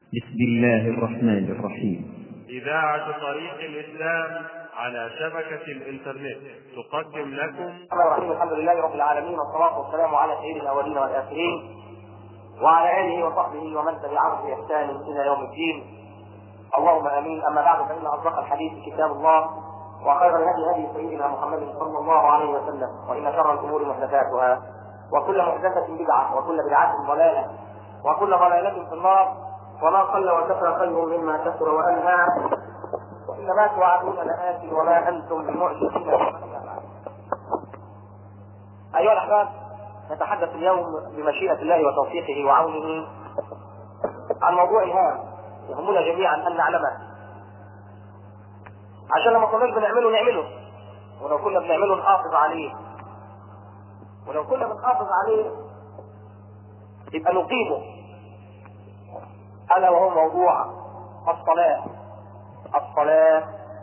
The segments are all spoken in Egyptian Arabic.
بسم الله الرحمن الرحيم إذاعة طريق الإسلام على شبكة الإنترنت تقدم لكم الرحمن الرحيم الحمد لله رب العالمين والصلاة والسلام على سيد الأولين والآخرين وعلى آله وصحبه ومن تبعهم بإحسان إلى يوم الدين اللهم آمين أما بعد فإن أصدق الحديث كتاب الله وخير الهدي هدي سيدنا محمد صلى الله عليه وسلم وإن شر الأمور محدثاتها وكل محدثة بدعة وكل بدعة ضلالة وكل ضلالة في النار وما قل وكفى خير مما كثر وأنهى وإن ما توعدون لآت وما أنتم بمعجزين أيها الأحباب نتحدث اليوم بمشيئة الله وتوفيقه وعونه عن موضوع هام يهمنا جميعا أن نعلمه عشان لما كناش بنعمله نعمله ولو كنا بنعمله نحافظ عليه ولو كنا بنحافظ عليه يبقى نقيمه ألا وهو موضوع الصلاة الصلاة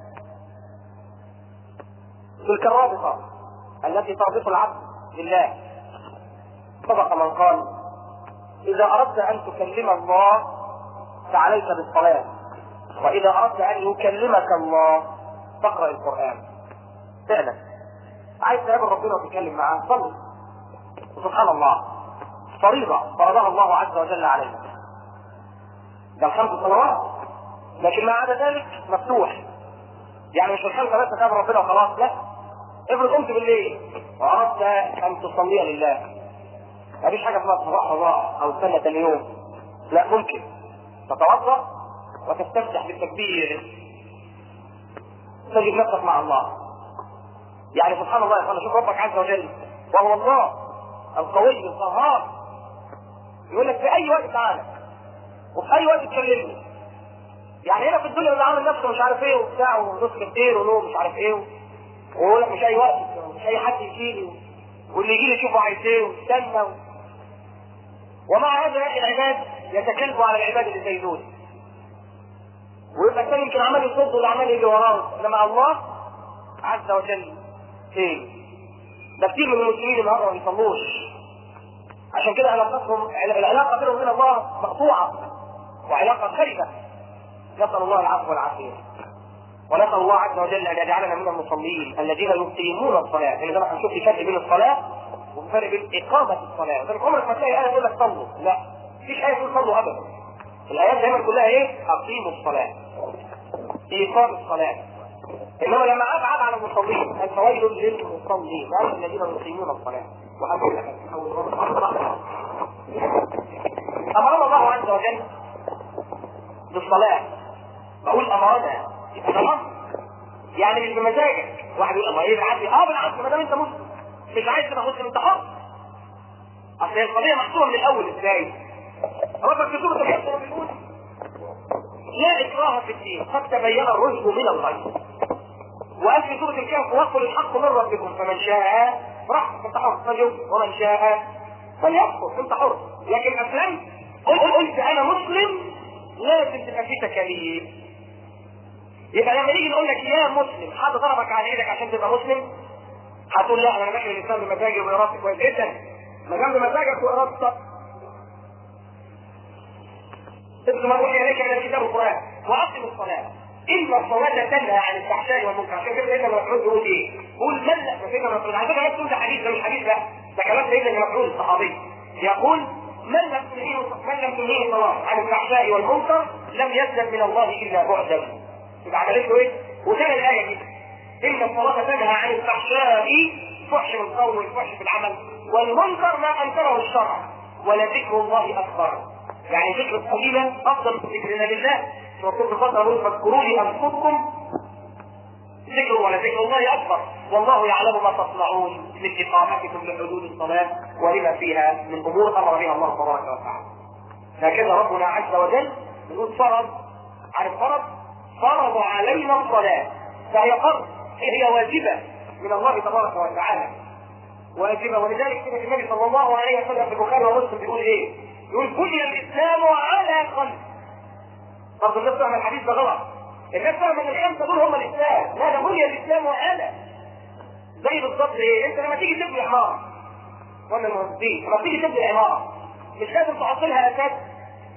تلك الرابطة التي تربط العبد بالله سبق من قال إذا أردت أن تكلم الله فعليك بالصلاة وإذا أردت أن يكلمك الله فاقرأ القرآن فعلا عايز تقابل ربنا وتتكلم معاه صلي سبحان الله فريضة فرضها الله عز وجل علينا ده الخمس صلوات لكن ما عدا ذلك مفتوح يعني مش الخمسة بس تقابل ربنا وخلاص لا افرض قمت بالليل وأردت أن تصلي لله مفيش حاجة اسمها صباح رضاء أو سنة تاني يوم لا ممكن تتوضأ وتستفتح بالتكبير تجد نفسك مع الله يعني سبحان الله يا اخوانا شوف ربك عز وجل وهو الله القوي القهار يقول لك في اي وقت تعالى وفي اي وقت تكلمني يعني هنا في الدنيا اللي عامل نفسه مش عارف ايه وبتاع ونص كتير ونوم مش عارف ايه ويقول لك مش اي وقت مش اي حد يجيني واللي يجي لي يشوفه عايز ايه ويستنى و... ومع هذا يا اخي العباد يتكلموا على العباد اللي زي دول ويبقى الثاني يمكن عمال يصد واللي عمال يجي وراه انما الله عز وجل فين؟ ده كتير من المسلمين النهارده ما بيصلوش عشان كده علاقتهم العلاقه بينهم وبين الله مقطوعه وعلاقه خربه نسال الله العفو والعافيه ونسال الله عز وجل ان يجعلنا من المصلين الذين يقيمون الصلاه لان ده هنشوف في فرق بين الصلاه وفرق بين اقامه الصلاه وذلك عمرك ما تلاقي ايه تقول لك صلوا لا مفيش ايه تقول صلوا ابدا الايات دايما كلها ايه؟ اقيموا الصلاه ايقام الصلاه انما لما ابعد على المصلين الفوائد للمصلين هؤلاء الذين يقيمون الصلاه وهقول لك امرنا الله عز وجل بالصلاه بقول امرنا يبقى تمام يعني مش بمزاجك واحد يقول الله ايه بالعافيه اه بالعافيه ما دام انت مسلم مش عايز تبقى مسلم انت حر اصل هي القضيه محسوبه من الاول ازاي؟ ربك في سوره الحج بيقول لا اكراه في الدين قد تبين الرشد من الغي وقال في سوره الكهف وقل الحق من ربكم فمن شاء راح انت حر رجل ومن شاء فليكفر انت حر لكن اسلمت قل قلت انا مسلم لازم تبقى في تكاليف يبقى لما نيجي نقول لك يا مسلم حد ضربك على ايدك عشان تبقى مسلم هتقول لا انا داخل الاسلام بمزاجي وارادتي كويس جدا ما دام بمزاجك وارادتك اسم ما اوحي اليك من الكتاب القران واقم الصلاه ان الصلاه تنهى عن الفحشاء والمنكر عشان كده سيدنا مسعود بيقول ايه؟ قول من لا سيدنا مسعود على فكره مسعود ده حديث ده مش حديث ده ده كلام سيدنا مسعود الصحابي يقول من لم تنهيه من لم تنهيه الصلاه عن الفحشاء والمنكر لم يسلم من الله الا بعدا يبقى عملت له ايه؟ وتاني الايه دي ان الصلاه تنهى عن الفحشاء فحش من القول والفحش في العمل والمنكر ما انكره الشرع ولذكر الله اكبر يعني ذكر القليلة أفضل من ذكرنا لله وكل فترة نقول فاذكروني أذكركم ذكر ولا ذكر الله أكبر والله يعلم ما تصنعون من إقامتكم لحدود الصلاة ولما فيها من أمور أمر بها الله تبارك وتعالى هكذا ربنا عز وجل يقول فرض عن الفرض فرض علينا الصلاة فهي فرض هي واجبة من الله تبارك وتعالى واجبة ولذلك كده النبي صلى الله عليه وسلم في البخاري ومسلم بيقول ايه؟ يقول بني الاسلام على خمس برضه الناس فاهمه الحديث ده غلط الناس فاهمه ان الخمسه دول هم الاسلام لا ده بني الاسلام على زي بالظبط ايه انت لما تيجي تبني عماره ولا المهندسين لما تيجي تبني عماره مش لازم تحط لها اساس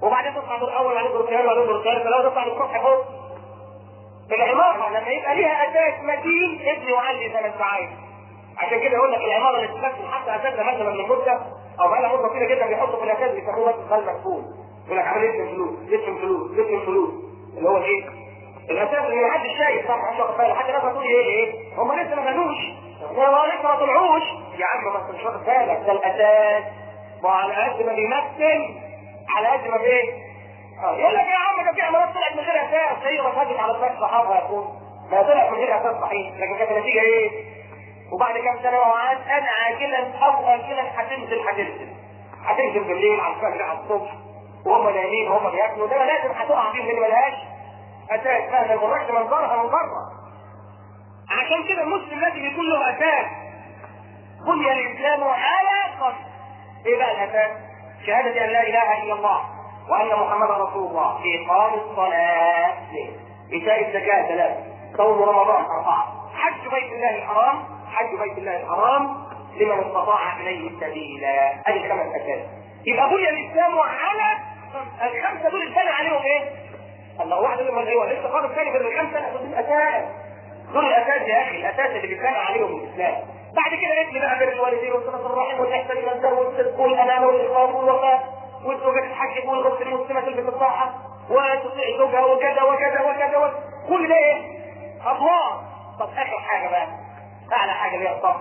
وبعدين تطلع دور اول وبعدين دور ثاني وبعدين دور ثالث فلو تطلع للصبح فوق العمارة لما يبقى ليها اساس متين ابني وعلي زي ما انت عايز عشان كده يقول لك العمارة اللي تسكن حتى اساسها مثلا من مدة او بقى لها مدة طويلة جدا بيحطوا في الاساس بيسموه بس خال مكفول يقول لك عامل اسم فلوس اسم فلوس اسم فلوس اللي هو ايه؟ الاساس اللي محدش شايف طبعا مش واخد بالك حتى الناس هتقول ايه ايه؟ هم لسه ما بنوش هو لسه ما طلعوش يا عم ما انت مش واخد بالك ده الاساس وعلى قد ما بيمثل على قد ما بايه؟ اه يقول لك يا عم ده في عمارات طلعت من غير اساس هي ما خدت على اساس صحابها يكون ما طلعت من غير اساس صحيح لكن كانت النتيجه ايه؟ وبعد كام سنه وعاد انا عاجلا او اجلا هتنزل هتنزل هتنزل بالليل على الفجر على الصبح وهم نايمين وهم بياكلوا ده لازم هتقع فيهم اللي ملهاش اساس مهما جرحت منظرها من بره عشان كده المسلم لازم يكون له اساس بني الاسلام على خمس ايه بقى الاساس؟ شهاده ان لا اله الا الله وان محمدا رسول الله اقام الصلاه ايتاء الزكاه ثلاثه صوم رمضان اربعه حج بيت الله الحرام حج بيت الله الحرام لمن استطاع اليه سبيلا ادي خمس اساس يبقى بني الاسلام على الخمسه دول اتبنى عليهم ايه؟ الله واحد يقول ايوه لسه قادم ثاني غير الخمسه دول الاساس دول الاساس يا اخي الاساس اللي بيتبنى عليهم الاسلام بعد كده ابني بقى بر الوالدين وصله الرحم والاحسان الى الزوج والصدق والامانه والاخلاص والوفاء والزوجه تتحجب والغسل المسلمه تلبس الطاعه وتطيع زوجها وكذا وكذا وكذا وكذا كل ده ايه؟ اضواء طب اخر حاجه بقى اعلى حاجه اللي هي الصبر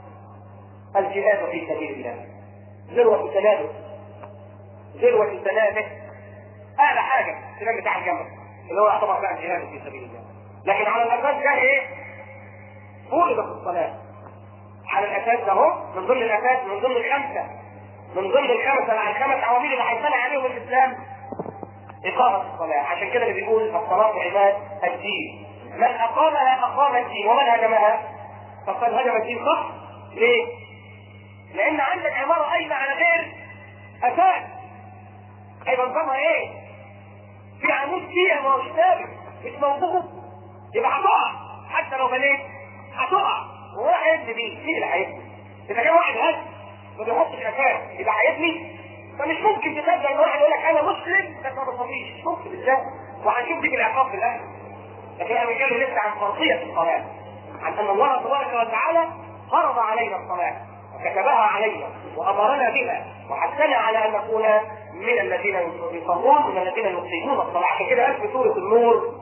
الجهاد في سبيل الله ذروه التنافس ذروه التنافس اعلى حاجه السلام بتاع الجمل اللي هو يعتبر بقى الجهاد في سبيل الله لكن على الاساس ده ايه؟ فرضت الصلاه على الاساس ده اهو من ضمن الاساس من ضمن الخمسه من ضمن الخمسه مع الخمس عوامل اللي هيتبنى عليهم الاسلام اقامه الصلاه عشان كده اللي بيقول الصلاه عباد الدين من اقامها اقام الدين ومن هدمها فقد هدم الدين صح ليه؟ لان عندك عماره قايمه على غير اساس هيبقى نظامها ايه؟ في عمود فيها ما هوش ثابت مش موجود يبقى هتقع حتى لو بنيت هتقع وهو هيبني مين؟ مين اللي هيبني؟ اذا كان واحد هز ما بيحطش اساس يبقى هيبني فمش ممكن تصدق ان واحد يقول لك انا مسلم بس ما بصليش مش ممكن ازاي؟ وهنشوف دي العقاب في الاخر لكن انا بتكلم لسه عن فرضيه الصلاه عن ان الله تبارك وتعالى فرض علينا الصلاه وكتبها علينا وامرنا بها وحثنا على ان نكون من الذين يصلون من الذين يقيمون الصلاه عشان كده قال في سوره النور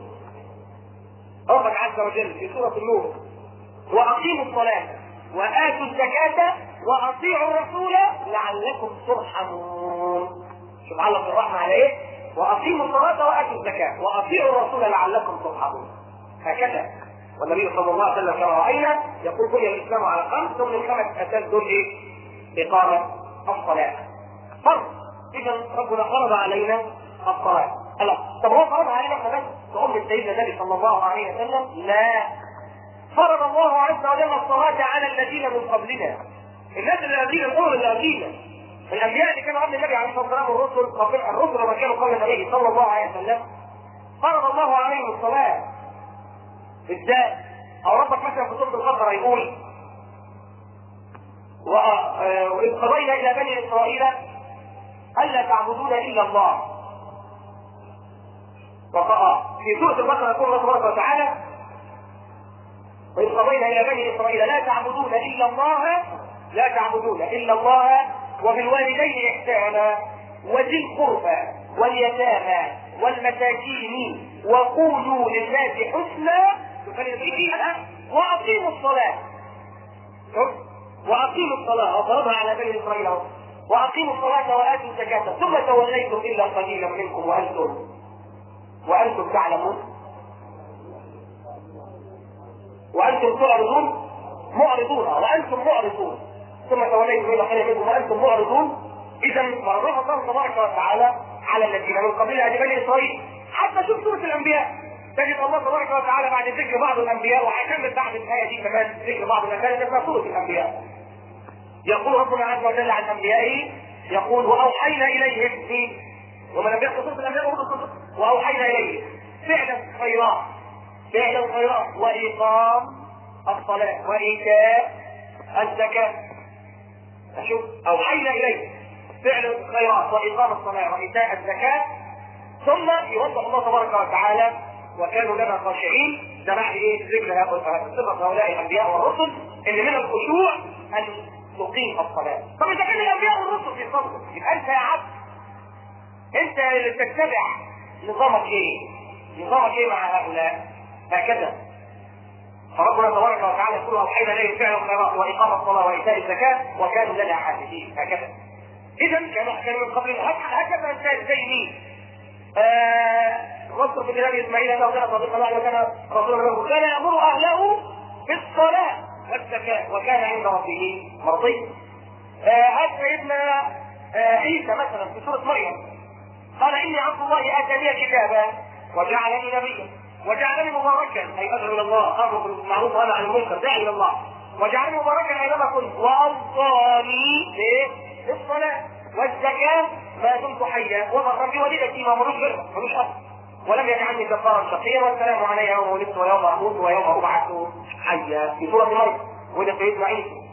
ربك عز وجل في سوره النور واقيموا الصلاه واتوا الزكاه واطيعوا الرسول لعلكم ترحمون شوف علق الرحمه على ايه؟ واقيموا الصلاه واتوا الزكاه واطيعوا الرسول لعلكم ترحمون هكذا والنبي صلى الله عليه وسلم كما راينا يقول بني الاسلام على خمس ضمن الخمس اساس دول ايه؟ اقامه الصلاه فرض اذا ربنا فرض علينا الصلاه الله طب هو فرض علينا احنا بس تقول لسيدنا النبي صلى الله عليه وسلم لا فرض الله عز وجل الصلاه على الذين من قبلنا الناس اللي قبلنا الامم اللي قبلنا الانبياء اللي كانوا قبل النبي عليه الصلاه والسلام والرسل قبل الرسل لما كانوا قبل النبي صلى الله عليه وسلم فرض الله عليهم الصلاه ازاي؟ او ربك مثلا في سوره البقره يقول وإذ قضينا إلى بني إسرائيل ألا تعبدون إلا الله وقال في سورة البقرة يقول الله تبارك وتعالى وإذ قضينا إلى بني إسرائيل لا تعبدون إلا الله لا تعبدون إلا الله وبالوالدين إحسانا وذي القربى واليتامى والمساكين وقولوا للناس حسنا وأقيموا الصلاة وأقيموا الصلاة وفرضها على بني إسرائيل وأقيموا الصلاة وآتوا الزكاة ثم توليتم إلا قليلا منكم وأنتم وأنتم تعلمون وأنتم تعرضون معرضون وأنتم معرضون ثم توليتم إلا قليلا منكم وأنتم معرضون إذا فرضها الله تبارك وتعالى على الذين من قبل أهل بني إسرائيل حتى شوف سورة الأنبياء تجد الله تبارك وتعالى بعد ذكر بعض الانبياء وهيكمل بعد الايه دي كمان ذكر بعض الانبياء تسمى سوره الانبياء. يقول ربنا عز وجل عن انبيائه يقول واوحينا اليهم في وما لم يحصل سوره الانبياء واوحينا اليهم فعل الخيرات فعل الخيرات واقام الصلاه وايتاء الزكاه. اشوف اوحينا اليه فعل الخيرات واقام الصلاه وايتاء الزكاه ثم يوضح الله تبارك وتعالى وكانوا لنا خاشعين ده بعد ايه ذكر هؤلاء صفه هؤلاء الانبياء والرسل ان من الخشوع ان تقيم الصلاه طب اذا كان الانبياء والرسل في صدرك يبقى انت يا عبد انت اللي تتبع نظامك ايه؟ نظامك ايه مع هؤلاء؟ هكذا فربنا تبارك وتعالى يقول اوحينا اليه فعل الخيرات واقام الصلاه وايتاء الزكاه وكانوا لنا عابدين هكذا اذا كانوا كانوا من قبل هكذا زي زي مين؟ واذكر في كتاب اسماعيل انه كان صديق الله وكان رسولا له كان يامر اهله بالصلاه والزكاه وكان عند ربه مرضيا. هذا سيدنا عيسى مثلا في سوره مريم قال اني عبد الله اتاني كتابا وجعلني نبيا وجعلني مباركا اي ادعو الى الله امر بالمعروف وانا عن المنكر داعي الى الله وجعلني مباركا اينما كنت واوصاني بالصلاه والزكاه ما دمت حيا وبرا بوالدتي ما ملوش غيرها ملوش اب ولم يجعلني جبارا شقيا والسلام علي يوم ولدت ويوم اموت ويوم ابعث حيا في سوره مريم وده سيدنا عيسى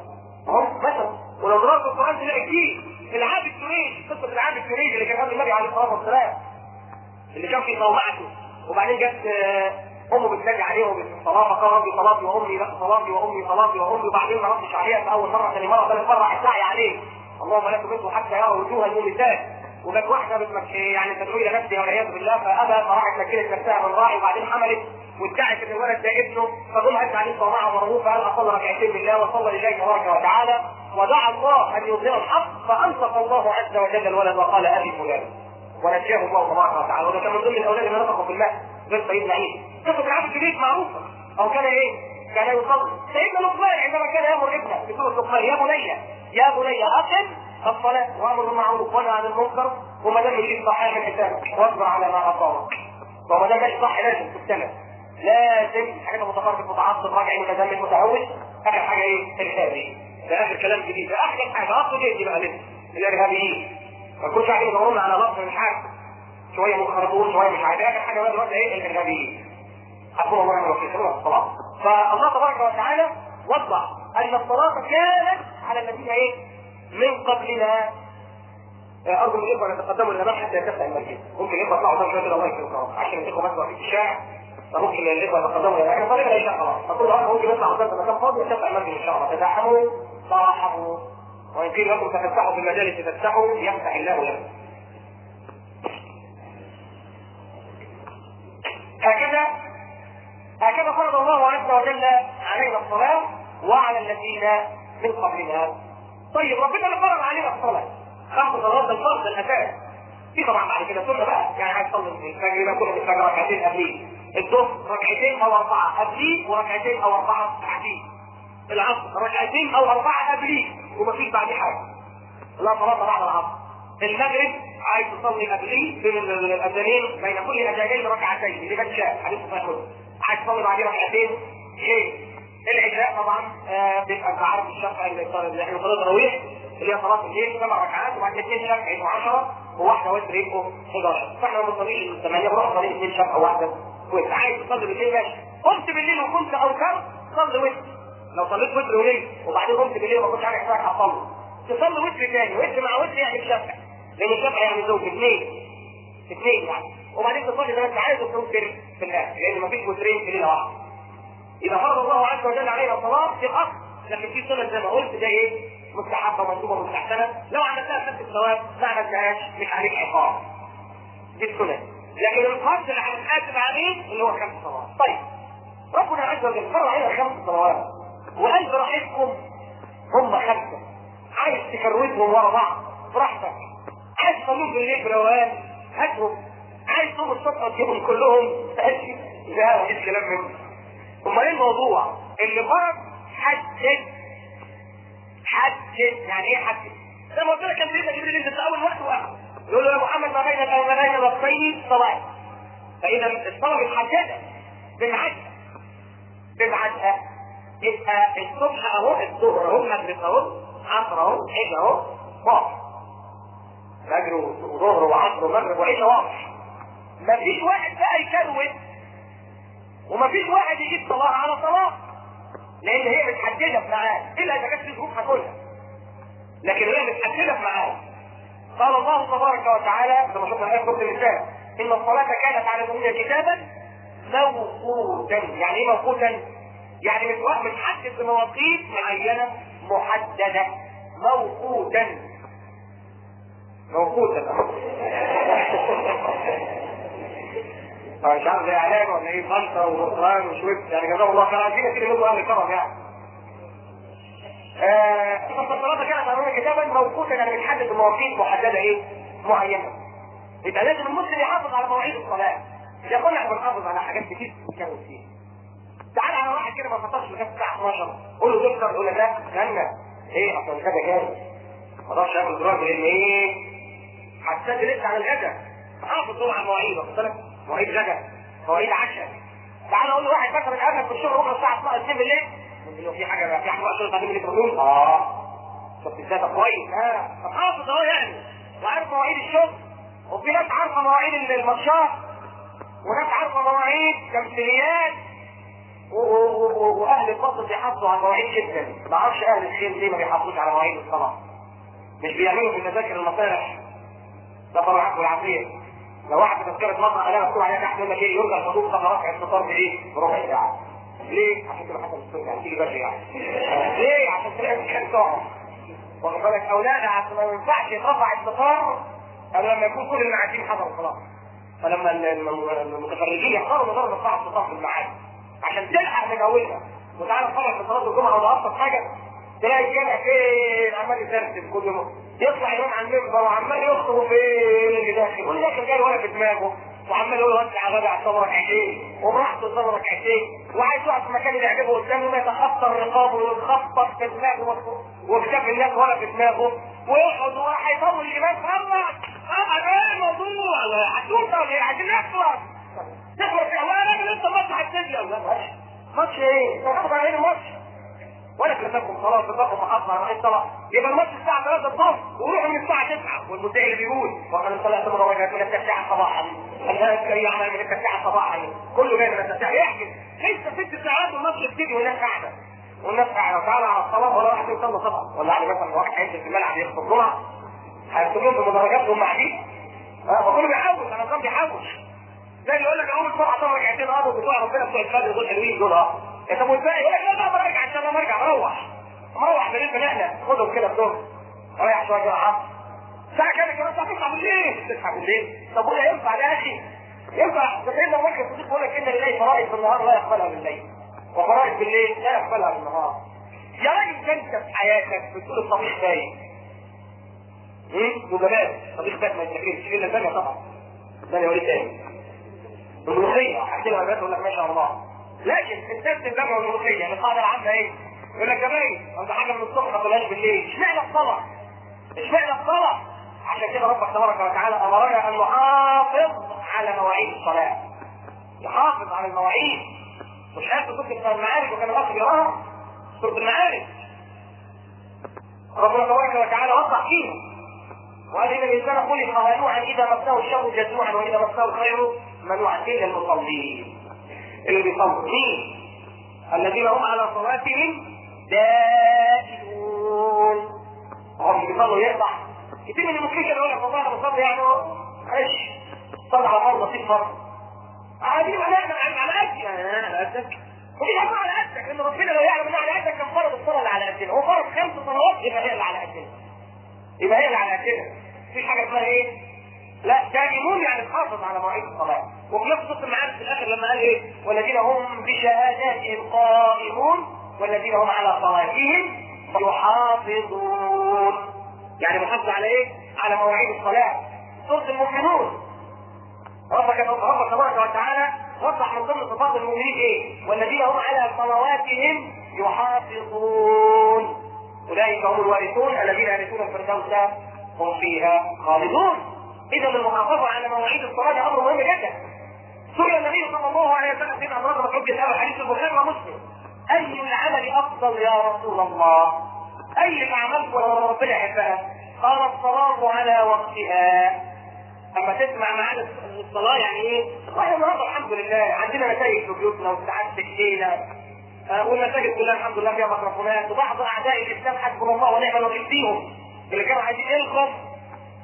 هم مثلا ولو درست القران تلاقي كتير العابد الجنيد قصه العابد الجنيد اللي كان قبل النبي عليه الصلاه والسلام اللي كان في صومعته وبعدين جت امه بتنادي عليه بالصلاه فقال ربي صلاتي وامي لا صلاتي وامي صلاتي وامي وبعدين ما ردش عليها في اول مره ثاني مره ثالث مره السعي عليه اللهم لا تمسه حتى يرى وجوه المومسات وجت واحده بتمك يعني تدعو الى نفسها والعياذ بالله فابى فراحت مكنت نفسها من راعي وبعدين حملت وادعت ان الولد ده ابنه فقام هز عليه صومعه ومرغوب فقال اصلي ركعتين بالله وصلى لله تبارك وتعالى ودعا الله ان يظهر الحق فانطق الله عز وجل الولد وقال ابي فلان ونجاه الله تبارك وتعالى وده كان من ضمن الاولاد اللي نطقوا في الماء غير سيدنا عيسى قصه العبد الكبير معروفه او كان ايه؟ كان يصلي سيدنا لقمان عندما كان يامر ابنه في سوره لقمان يا بني يا بني اقم الصلاه وامر بالمعروف وانهى عن المنكر وما دام مشيت صحيح من حسابك واصبر على ما اصابك وما دام ماشي صح لازم تستمر لازم حاجات متفرق متعصب راجع متزمت متهوش اخر حاجه ايه؟ ارهابي ده اخر كلام جديد ده اخر حاجه اصله جديد بقى لسه الارهابيين ما كنتش قاعدين يدورون على لفظ مش عارف شويه مخربون شويه مش عارف اخر حاجه بقى دلوقتي ايه الارهابيين حسبنا الله ونعم الوكيل خلونا الصلاه فالله تبارك وتعالى وضح ان الصلاه كانت على الذين ايه من قبلنا ارجو من الاخوه ان يتقدموا للامام حتى يتسع المسجد ممكن الاخوه يطلعوا قدام شويه كده الله يكرمكم عشان الاخوه بس واقفين في الشارع فممكن الاخوه يتقدموا للامام احنا صلينا العشاء خلاص فكل واحد ممكن يطلع قدام مكان فاضي يتسع المسجد ان شاء الله تزاحموا صاحبوا وإن قيل لكم تفسحوا في المجالس تفسحوا يفتح الله لكم. هكذا هكذا فرض الله عز وجل علينا الصلاة وعلى الذين من قبلنا. طيب ربنا اللي فرض علينا الصلاة. خمس صلوات ده الفرض الأساس. في طبعا بعد كده سنة بقى يعني عايز تصلي الفجر يبقى كل الفجر ركعتين قبليه. الظهر ركعتين أو أربعة قبليه وركعتين أو أربعة بعديه. العصر ركعتين او اربعه قبليه ومفيش بعديه حاجه. لا صلاه بعد العصر. المغرب عايز تصلي قبليه بين الاذانين بين كل اذانين ركعتين لمن شاء حديث صحيح مسلم. عايز تصلي بعديه ركعتين شيء. العشاء طبعا آه بيبقى انت عارف الشفع اللي احنا صلاه التراويح اللي هي صلاه الليل سبع ركعات وبعد اثنين شفع يبقوا 10 وواحده وتر يبقوا 11 فاحنا ما بنصليش الثمانيه بنروح نصلي اثنين شفع وواحده وتر عايز تصلي بالليل ماشي قمت بالليل وكنت اوتر صلي وتر لو صليت وتر وليل وبعدين قمت بالليل وما كنتش عارف حسابك هتصلي تصلي وتر تاني وتر مع وتر يعني الشفع لان الشفع يعني زوج اثنين اثنين يعني وبعدين تصلي زي ما انت عايز وتوتر في الاخر لان مفيش وترين في ليله واحده يبقى فرض الله عز وجل علينا الصلاه في الاصل لكن في سنن زي ما قلت زي ايه مستحبه مندوبه مستحسنه لو عملتها خدت الثواب ما عملتهاش مش عليك عقاب دي السنن لكن الفرض اللي هنحاسب عليه اللي هو خمس صلوات طيب ربنا عز وجل فرض علينا خمس صلوات وقال براحتكم هم خمسه عايز تكروتهم ورا بعض براحتك عايز تصليهم بالليل بروقان هاتهم عايز تقوم الصبح تجيبهم كلهم هاتي لا مفيش كلام منه امال ايه الموضوع اللي فرض حدد حدد يعني ايه حدد زي ما قلت لك كان سيدنا جبريل ينزل في اول وقت واحد يقول له يا محمد ما بين الاذانين الوقتين صلاه فاذا الصلاه متحدده بميعادها بميعادها يبقى الصبح اهو الظهر اهو المغرب اهو عصر اهو عشاء اهو واضح فجر وظهر وعصر ومغرب وعشاء واضح مفيش واحد بقى يكروت ومفيش واحد يجيب صلاه على صلاه لان هي متحدده في ميعاد الا اذا كانت في ظروف هاكلها لكن هي متحدده في ميعاد قال الله تبارك وتعالى كما شفنا في سوره النساء ان الصلاه كانت على المؤمنين كتابا موقوتا يعني ايه موقوتا؟ يعني مش واحد متحدد بمواقيت معينه محدده موقوتا موقوتا طبعا مش عارف زي اعلان ولا ايه خلطه وبرتقال وشويبس يعني جزاه الله خير عايزين كده نقول اهل الكرم يعني الصلاه كانت على كتابا موقوتا يعني بتحدد بمواقيت محدده ايه؟ معينه. يبقى لازم المسلم يحافظ على مواعيد الصلاه. يا اخوانا احنا بنحافظ على حاجات كتير بنتكلم فيها. تعال على واحد كده ما فطرش لغايه الساعه 12 قول له تفطر يقول لك لا استنى ايه اصل الغدا جاي ما اقدرش اكل دلوقتي لان ايه؟ هتسد لسه على الغدا. حافظ هو على المواعيد واخد بالك؟ مواعيد غدا مواعيد عشاء. تعال اقول لواحد مثلا قابلك في الشغل بكره الساعه 2 بالليل ممكن لو في حاجه في حاجه بقى شغل تعمل لك رجول اه شفت ازاي طب كويس اه طب حافظ اهو يعني وعارف مواعيد الشغل وفي ناس عارفه مواعيد الماتشات وناس عارفه مواعيد تمثيليات واهل الفضل بيحافظوا على المواعيد جدا ما اعرفش اهل الخير ليه ما بيحافظوش على مواعيد الصلاه مش بيعملوا في تذاكر المصالح ده فرعات والعافيه لو واحد في تذكره مطعم انا مكتوب عليها تحت يقول لك ايه يرجع الحضور خمس ركعه الفطار بايه؟ بربع ساعه ليه؟ عشان تبقى حسن السنة يعني تيجي بدري يعني. ليه؟ عشان تلاقي مكان تقعد. واخد بالك اولاد عشان ما ينفعش يترفع الفطار الا لما يكون كل المعازيم حضروا خلاص. فلما المتفرجين يحضروا نظام رفع الفطار في المعاد عشان تلحق من اولها وتعالى تفرج في صلاه الجمعه ولا ابسط حاجه تلاقي الجامع فين عمال يسرسب كل يوم يطلع يوم على المنبر وعمال يخطب فين اللي داخل واللي داخل جاي ولا في دماغه وعمال يقول وسع غدا على الصبر ركعتين وبراحته الصبر ركعتين وعايز يقعد في مكان اللي يعجبه قدامه ما يتخطر رقابه ويخبط في دماغه وكتاب الناس ولا في دماغه ويقعد وهيطول الامام فرق اه ايه الموضوع هتوصل ولا ايه عايزين نخلص تخلص يا ولد انت الماتش هتسجل يا ولد ماتش ايه؟ انت هتاخد على الماتش ولا كلمتكم خلاص تطلقوا محافظة على رئيس طلع يبقى الماتش الساعة 3 الظهر وروحوا من الساعة 9 والمذيع اللي بيقول وقد طلعت مروجات من التسعة صباحا الناس يعمل من التسعة صباحا كله جاي من التسعة يحجز لسه ست ساعات والماتش يبتدي والناس قاعدة والناس قاعدة تعالى على الصلاة ولا واحد يصلي طبعا ولا على مثلا واحد هينزل في الملعب يخطب جمعة هيكتبون بمدرجاتهم قاعدين اه فكله بيحوش انا كان بيحوش زي اللي يقول لك اول الصبح طبعا ركعتين اه بتوع ربنا بتوع الفجر دول حلوين دول اه طب والباقي يقول لك لا لا برجع عشان لما ارجع مروح مروح بالليل بنحلة خدهم كده بدور رايح شويه كده عصر ساعة كده كمان ساعة 9 بالليل 9 بالليل طب ولا ينفع ده يا اخي ينفع ده سيدنا ابو بكر الصديق بيقول لك ان لله فرائض بالنهار لا يقبلها بالليل وفرائض بالليل لا يقبلها بالنهار يا راجل انت في حياتك بتقول الطبيخ باين ايه وجبات طبيخ باين ما يتاكلش الا الثانيه طبعا الثانيه وليه تاني الملوخيه احكي لها يقول لك ما شاء الله لكن الست الجامعه الملوخيه يعني القاعده العامه ايه؟ يقول لك يا باين انت حاجه من الصبح ما تقولهاش بالليل اشمعنى الصلاه؟ اشمعنى الصلاه؟ عشان كده ربك تبارك وتعالى امرنا ان نحافظ على مواعيد الصلاه نحافظ على المواعيد مش عارف سوره المعارف وكان الاخ يراها سوره المعارف ربنا تبارك وتعالى وضح فيها وقال ان الانسان خلق هلوعا اذا مسه الشر جزوعا واذا مسه الخير منوعا الا المصلين اللي بيصلوا مين؟ الذين هم على صلاتهم دائمون هم بيصلوا يقطع كتير من المسلمين كانوا يقول لك والله انا بصلي يعني ايش؟ صلي على فرض بسيط فرض عادي انا على قدي على قدك ودي حاجه على قدك ان ربنا لو يعلم ان على قدك كان فرض الصلاه اللي على قدنا هو فرض خمس صلوات يبقى هي اللي على قدنا يبقى هي اللي على قدنا مفيش حاجه اسمها ايه؟ لا دائمون يعني تحافظ على مواعيد الصلاه وفي نفس الصوت معاك في الاخر لما قال ايه؟ والذين هم بشهاداتهم قائمون والذين هم على صلاتهم يحافظون يعني محافظ على ايه؟ على مواعيد الصلاه سوره المؤمنون ربك ربك تبارك وتعالى وضح من ضمن صفات المؤمنين ايه؟ والذين هم على صلواتهم يحافظون اولئك هم الوارثون الذين يرثون الفردوس هم فيها خالدون اذا المحافظه على مواعيد الصلاه ده امر مهم جدا سئل النبي صلى الله عليه وسلم في امراض مسعود الاول حديث البخاري ومسلم اي العمل افضل يا رسول الله اي الاعمال ربنا يحبها قال الصلاه على وقتها اما تسمع معانا الصلاه يعني ايه؟ واحنا النهارده الحمد لله عندنا نتائج في بيوتنا وساعات تكتينا آه والمساجد كلها الحمد لله فيها ميكروفونات وبعض اعداء الاسلام حسبنا الله ونعم الوكيل فيهم اللي كانوا عايزين يلقوا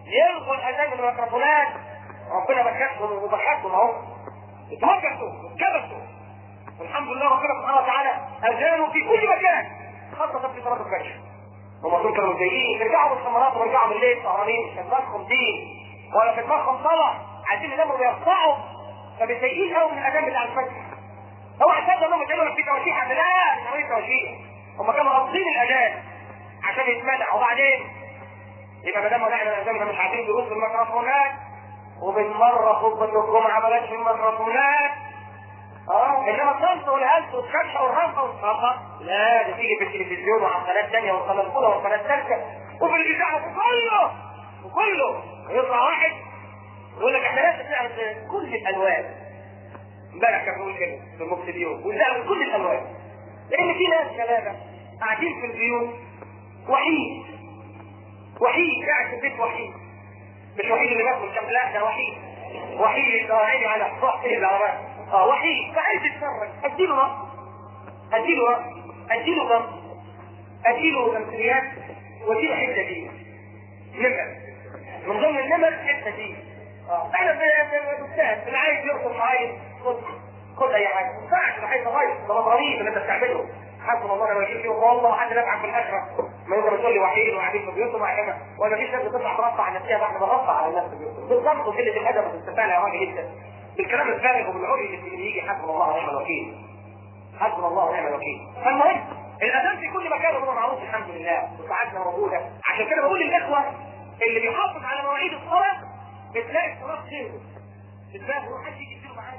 يلغوا الاذان من الميكروفونات ربنا بكتهم وبكتهم اهو اتوقفوا اتكبسوا والحمد لله ربنا سبحانه وتعالى اذانوا في كل مكان خاصه في صلاه الفجر هم دول كانوا متضايقين يرجعوا بالصمارات ويرجعوا بالليل سهرانين مش في دماغهم دين ولا في دماغهم صلاه عايزين يناموا ويرفعوا فمتضايقين قوي من الاذان بتاع الفجر هو اعتقد انهم بيقولوا في توشيح لا مش عمليه توشيح هم كانوا قاصدين الاذان عشان يتمنع وبعدين يبقى ما دام ولعنا الاذان مش عارفين دروس الميكروفونات وبالمره خطبه الجمعه بلاش الميكروفونات اه انما الصمت والهلس والكشف والرنقه والصرخه لا ده تيجي في التلفزيون وعلى القناه الثانيه والقناه الاولى والقناه الثالثه وفي الاذاعه وكله وكله يطلع واحد يقول لك احنا لازم نعرف كل الالوان امبارح كان بيقول كده في المبتدئون ونعرف كل الالوان لان في ناس شباب قاعدين في البيوت وحيد وحيد قاعد في البيت وحيد مش وحيد اللي بياكل كم لا ده وحيد وحيد اللي عيني على صح ايه العربات اه وحيد فعايز يتفرج اديله رأس اديله رأس اديله ضم اديله تمثيليات واديله حته دي نمر من ضمن النمر حته دي اه انا بستاهل اللي عايز يرقص معايا خد خد اي حاجه ما ينفعش ده حاجه غير ده مصاريف اللي انت بتعمله حسب الله لو يشوف فيه والله حد نفعك في الاخره ما يقدر يقول لي وحيد وقاعدين في بيوتهم وعلمة ولا فيش ناس بتطلع ترفع عن نفسها بعد ما ترفع على الناس في بيوتهم بالظبط وقله الادب والاستفاله يا راجل جدا بالكلام الفارغ وبالعري اللي بيجي حسب الله ونعم الوكيل حسب الله ونعم الوكيل فالمهم الاذان في كل مكان هو معروف الحمد لله وساعاتنا موجوده عشان كده بقول للاخوه اللي بيحافظ على مواعيد الصلاه بتلاقي الصلاه خير بتلاقي حد يجي يصير معاك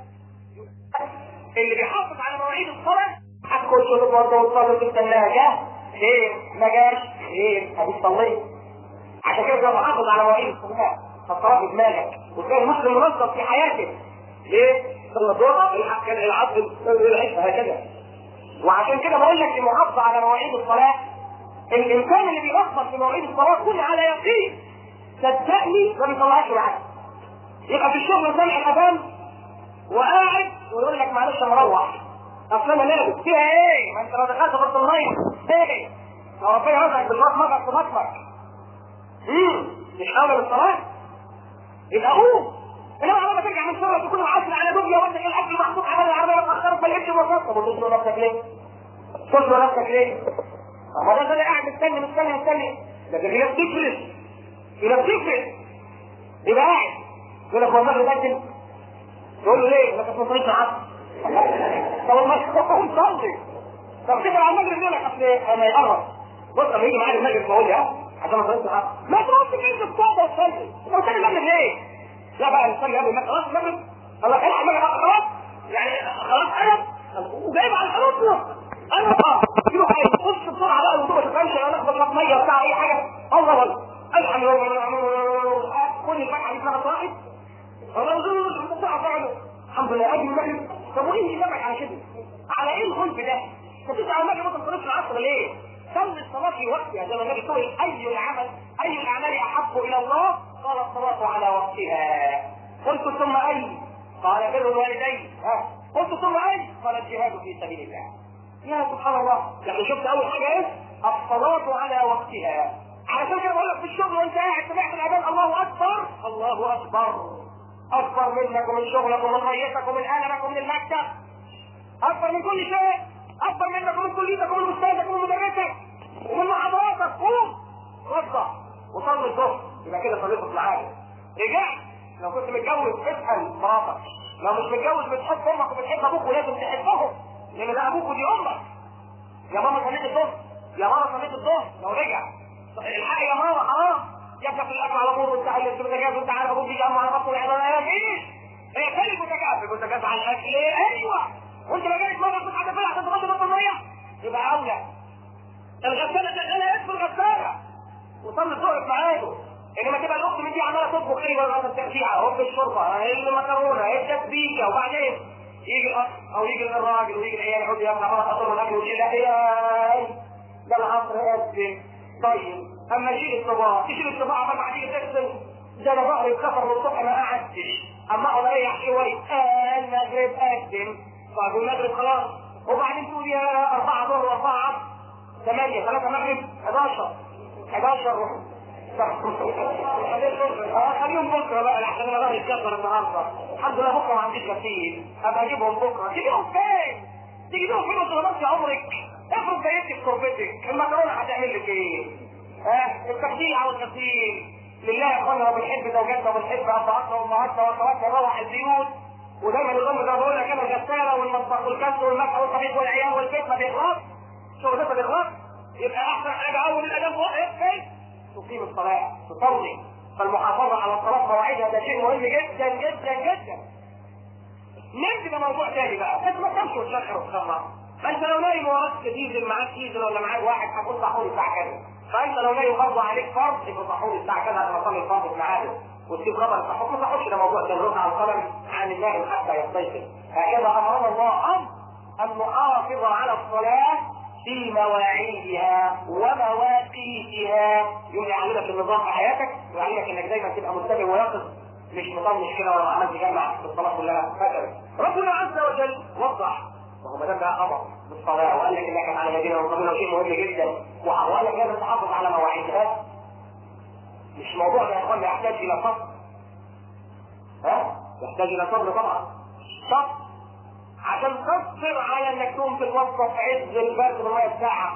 اللي بيحافظ على مواعيد الصلاه هتخش برضه وتصلي في الثلاجه خير ما جاش خير ابو صليت عشان كده تبقى محافظ على مواعيد الصلاه الصلاه بدماغك وتلاقي المسلم منظم في حياته ليه؟ صلى الظهر يلحق كان العصر العشاء هكذا وعشان كده بقول لك المحافظه على مواعيد الصلاه الانسان اللي بيأخر في مواعيد الصلاه كل على يقين صدقني ما بيطلعش معاك يبقى في الشغل سامع الاذان وقاعد ويقول لك معلش انا مروح اصل انا لابس فيها ايه؟ ما انت لو دخلت في الميه ايه؟ لو ربنا رزقك بالراس مضغط في بطنك امم مش اول الصلاه يبقى قوم انما لما ترجع من الشغل تكون العصر على دنيا وانت الاكل محطوط على العربيه وتاخرت ما لقيتش الوسط طب وتصل نفسك ليه؟ تصل نفسك ليه؟ ما ده ده قاعد مستني مستني مستني ده في ناس تفلس في ناس تفلس يبقى قاعد يقول لك هو المغرب قدم تقول له ليه؟ لك ما صليتش العصر طب ما نصلي طب تقرا على المغرب يقول لك اصل انا يقرب بص لما يجي معايا المغرب بقول لي ها عشان ما صليتش العصر ما تقعدش كده تصلي وتصلي طب تصلي المغرب ليه؟ لا بقى نصلي قبل المغرب خلاص المغرب الله الحق المغرب خلاص يعني خلاص قرب وجايب على الحروف انا اه يروح يخش بسرعه بقى الوضوء ما تفهمش انا اخبط لك ميه بتاع اي حاجه الله والله الحمد لله كل الفتحه دي اسمها صاحب الحمد لله اجي المغرب طب وايه اللي جابك على كده؟ على ايه الخلف ده؟ انت بتسال المغرب ما تصليش العصر ليه؟ صلي الصلاه في وقتها زي ما النبي قال اي العمل اي الاعمال احب الى الله؟ قال الصلاه على وقتها قلت ثم اي؟ قال بر الوالدين ها قلت ثم اي؟ قال الجهاد في سبيل الله يا سبحان الله يعني شفت اول حاجه ايه؟ الصلاه على وقتها علشان كده بقول لك في الشغل وانت قاعد سمعت الاذان الله اكبر الله اكبر اكبر منك ومن شغلك ومن ميتك ومن قلمك ومن المكتب اكبر من كل شيء اكبر منك ومن كليتك ومن استاذك ومن مدرسك ومن محاضراتك قوم وضع وصلي الظهر يبقى كده صليت في العالم رجعت لو كنت متجوز اسال مراتك لو مش متجوز بتحب امك وبتحب ابوك ولازم تحبهم لان ده ابوك ودي امك يا ماما صليت الظهر يا ماما صليت الظهر لو رجع الحق يا ماما حرام يبقى في الاكل على طول وانت عايز بوتاجاز وانت عارف ابوك بيجي على بطنه يعني ما فيش هي كلمه بوتاجاز بوتاجاز على الاكل ايه ايوه وانت ما جايش مره كنت حاجه عشان تغطي بطن الميه يبقى اولى الغساله شغاله ايه في الغساله وصلي الظهر في ميعاده انما تبقى الاخت من دي عماله تطبخ ايه ولا التقطيع هوب الشوربه ايه المكرونه ايه التسبيكه وبعدين يجي الاخ او يجي الراجل ويجي العيال يقعد يلا خلاص اطلب الاكل ويجي لا ايه ده العصر اسف طيب اما يجي الصباح تشيل الصباح ما بعدين تغسل ده انا ظهري اتكسر من الصبح ما قعدتش اما اقعد اريح شويه آه المغرب اقدم طيب والمغرب خلاص وبعدين تقول يا اربعه ظهر واربعه عصر ثمانيه ثلاثه مغرب 11 11 روح اه خليهم بكره بقى لحسن انا ظهري اتكسر النهارده الحمد لله بكره ما عنديش غسيل ابقى اجيبهم بكره تجيبهم فين؟ تجيبهم فين وانت ضربت عمرك؟ افرض بيتك في تربتك المكرونه هتعمل لك ايه؟ ها التخديع والغسيل لله يا اخوانا بنحب زوجاتنا وبنحب ابهاتنا وامهاتنا واخواتنا نروح البيوت ودايما الام ده بقول لك انا الغساله والمطبخ والكسر والمسح والطبيخ والعيال والبيت ما بيخلص شغل ما بيخلص يبقى احسن حاجه اول الاذان فوق ايه تقيم الصلاه تصلي فالمحافظه على الصلاه مواعيدها ده شيء مهم جدا جدا جدا نمت ده موضوع تاني بقى بس ما تمشي وتشخر وتخمر ما انت لو نايم وراك ديزل معاك ديزل ولا معاك واحد هتقول صحوني الساعه كذا فانت لو نايم فرض عليك فرض يبقى صحوني الساعه كذا عشان اصلي الفرض في ميعاده وتسيب خبر الصحوك ما صحوش ده موضوع تاني رفع القلم عن النائم حتى يستيقظ هكذا امرنا الله امر ان نحافظ على الصلاه في مواعيدها ومواقيتها يوم يعلمك النظام في حياتك ويعلمك انك دايما تبقى منتبه ويقظ مش مطنش كده ولا عملت جمع في الصلاه كلها فكر ربنا عز وجل وضح وهو ما دام بقى امر بالصلاه وقال لك انك على مدينه وقبله شيء مهم جدا وقال لك لازم تحافظ على مواعيدها مش موضوع يا اخوان يحتاج الى صبر ها يحتاج الى صبر طبعا صبر عشان تصبر على انك تقوم في الوسط في عز البرد ربع ساعه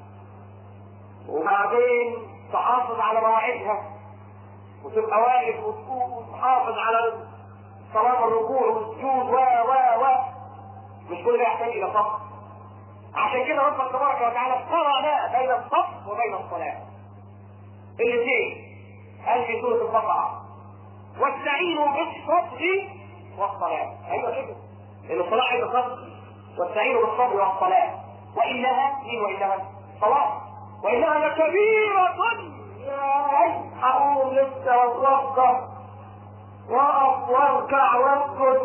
وبعدين تحافظ على مواعيدها وتبقى واقف وتقوم وتحافظ على صلاة الركوع والسجود و و و مش كل ده يحتاج الى صبر عشان كده ربنا تبارك وتعالى قرن بين الصبر وبين الصلاة الاثنين قال في سورة البقرة واستعينوا بالصبر والصلاة ايوه كده لان الصلاة عايزة صبر واستعينوا بالصبر والصلاة وانها مين وانها صلاة وانها لكبيرة يا حقوم لسه وتوضى وقف واركع واسجد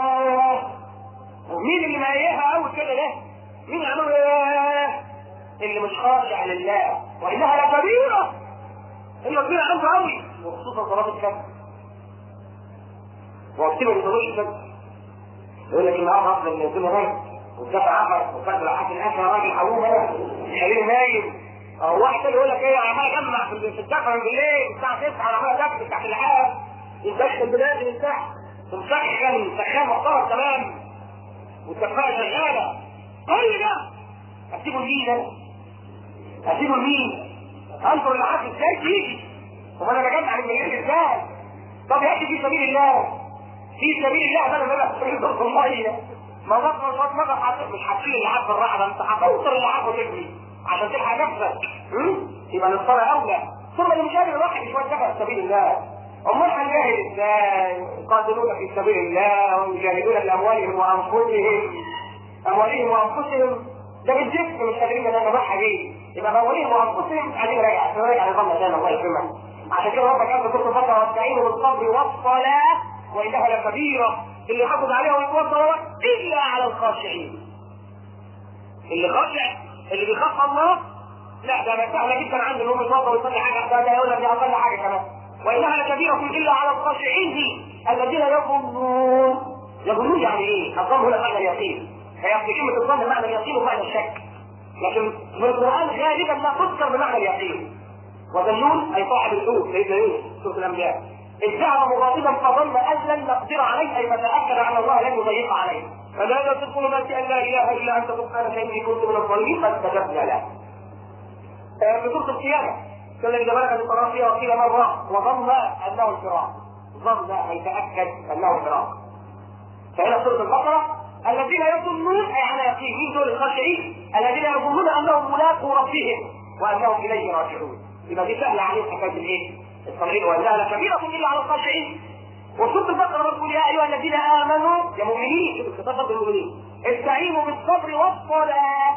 ومين اللي مايها قوي كده ده؟ مين يعملوا ايه؟ اللي مش خاشع لله وانها لكبيره هي كبيره عنده قوي وخصوصا صلاه الفجر واكتبوا ما تقولوش الفجر يقول لك النهارده اصلا اللي الدنيا نايم والدفع عفر وفجر لحد الان يا راجل حبوب انا خليني نايم او واحد يقول لك ايه انا عمال اجمع في الدفع بالليل الساعه 9 انا عمال ادفع تحت الحال يدخل بلاد من تحت ومسخن سخان محترم تمام والدفايه شغاله كل ده اسيبه لمين انا؟ اسيبه لمين؟ انظر العبد ازاي تيجي؟ طب انا بجمع من مليون ازاي؟ طب يا اخي في سبيل الله في سبيل الله ده انا بقى في ضد الميه ما بطل مش مش مش هتشيل اللعاب بالراحه انت هتوصل اللعاب وتجري عشان تلحق نفسك يبقى للصلاه اولى ثم اللي مش قادر الواحد شويه دفع في سبيل الله امال هنجاهد ازاي؟ يقاتلون في سبيل الله ويجاهدون باموالهم وانفسهم اموالهم وانفسهم ده بالجسم مش قادرين ان نضحى بيه يبقى اموالهم وانفسهم قاعدين راجع راجع نظامنا تاني الله يكرمك عشان كده ربك قال في سوره البقره واستعينوا بالصبر والصلاه وانها لكبيره اللي يحافظ عليها ويتوضا الا على الخاشعين اللي خاشع اللي بيخاف الله لا ده انا سهله جدا عنده ان هو يتوضا ويصلي حاجه ده ده يقول لك دي اقل حاجه كمان وانها لكبيره الا على الخاشعين دي الذين يظنون يظنون يعني ايه؟ الظن هنا معنى اليقين هي في كلمه الظن معنى اليقين ومعنى الشك لكن في القران غالبا ما تذكر بمعنى اليقين وظنون اي صاحب الحوت سيدنا يونس سوره الانبياء اذ ذهب مغاضبا فظن ان لن نقدر عليه اي فتاكد ان الله لن يضيق عليه فنادى في الظلمات ان لا اله الا انت سبحانك اني كنت من الظالمين فاستجبنا له في سوره القيامه كان اذا بلغت القرار فيها وقيل مره وظن انه الفراق ظن اي تاكد انه الفراق فهنا سوره البقره الذين يظنون اي على يقين مين دول الخاشعين الذين يظنون انهم ملاقوا ربهم وانهم اليه راجعون يبقى دي سهله عليهم حكايه الايه؟ الصالحين وانها لكبيره الا على الخاشعين وسوره البقره بتقول يا ايها الذين امنوا يا مؤمنين شوف الخطاب المؤمنين استعينوا بالصبر والصلاه